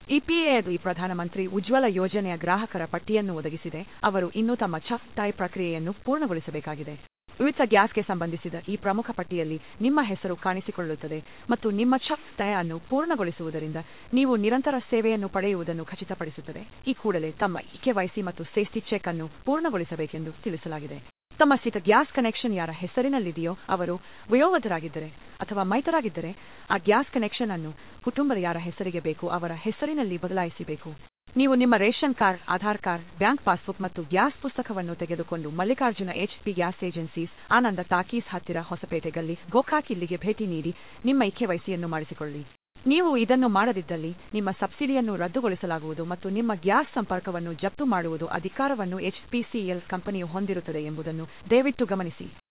ಇಪಿಎ ಪ್ರಧಾನಮಂತ್ರಿ ಉಜ್ವಲ ಯೋಜನೆಯ ಗ್ರಾಹಕರ ಪಟ್ಟಿಯನ್ನು ಒದಗಿಸಿದೆ ಅವರು ಇನ್ನೂ ತಮ್ಮ ಛಾಯ್ ಪ್ರಕ್ರಿಯೆಯನ್ನು ಪೂರ್ಣಗೊಳಿಸಬೇಕಾಗಿದೆ ಉಚಿತ ಗ್ಯಾಸ್ಗೆ ಸಂಬಂಧಿಸಿದ ಈ ಪ್ರಮುಖ ಪಟ್ಟಿಯಲ್ಲಿ ನಿಮ್ಮ ಹೆಸರು ಕಾಣಿಸಿಕೊಳ್ಳುತ್ತದೆ ಮತ್ತು ನಿಮ್ಮ ಛಾಯ್ ಅನ್ನು ಪೂರ್ಣಗೊಳಿಸುವುದರಿಂದ ನೀವು ನಿರಂತರ ಸೇವೆಯನ್ನು ಪಡೆಯುವುದನ್ನು ಖಚಿತಪಡಿಸುತ್ತದೆ ಈ ಕೂಡಲೇ ತಮ್ಮ ಕೆವೈಸಿ ಮತ್ತು ಸೇಫ್ಟಿ ಚೆಕ್ ಅನ್ನು ಪೂರ್ಣಗೊಳಿಸಬೇಕೆಂದು ತಿಳಿಸಲಾಗಿದೆ ತಮ್ಮ ಸ್ಥಿತ ಗ್ಯಾಸ್ ಕನೆಕ್ಷನ್ ಯಾರ ಹೆಸರಿನಲ್ಲಿದೆಯೋ ಅವರು ವಯೋವೃದ್ಧರಾಗಿದ್ದರೆ ಅಥವಾ ಮೈತರಾಗಿದ್ದರೆ ಆ ಗ್ಯಾಸ್ ಕನೆಕ್ಷನ್ ಅನ್ನು ಕುಟುಂಬದ ಯಾರ ಹೆಸರಿಗೆ ಬೇಕು ಅವರ ಹೆಸರಿನಲ್ಲಿ ಬದಲಾಯಿಸಬೇಕು ನೀವು ನಿಮ್ಮ ration card Aadhaar card bank passbook ಮತ್ತು ಗ್ಯಾಸ್ ಪುಸ್ತಕವನ್ನು ತೆಗೆದುಕೊಂಡು Mallikarjuna H P gas agencies Ananda talkies ಹತ್ತಿರ ಹೊಸಪೇಟೆ ಗಲ್ಲಿ ಗೋಕಾಕ್ ಇಲ್ಲಿಗೆ ಭೇಟಿ ನೀಡಿ ನಿಮ್ಮ ಇಕೆವೈಸಿಯನ್ನು ಮಾಡಿಸಿಕೊಳ್ಳಿ ನೀವು ಇದನ್ನು ಮಾಡದಿದ್ದಲ್ಲಿ ನಿಮ್ಮ ಸಬ್ಸಿಡಿಯನ್ನು ರದ್ದುಗೊಳಿಸಲಾಗುವುದು ಮತ್ತು ನಿಮ್ಮ ಗ್ಯಾಸ್ ಸಂಪರ್ಕವನ್ನು ಜಪ್ತು ಮಾಡುವುದು ಅಧಿಕಾರವನ್ನು ಎಚ್ಪಿಸಿಎಲ್ ಕಂಪನಿಯು ಹೊಂದಿರುತ್ತದೆ ಎಂಬುದನ್ನು ದಯವಿಟ್ಟು ಗಮನಿಸಿ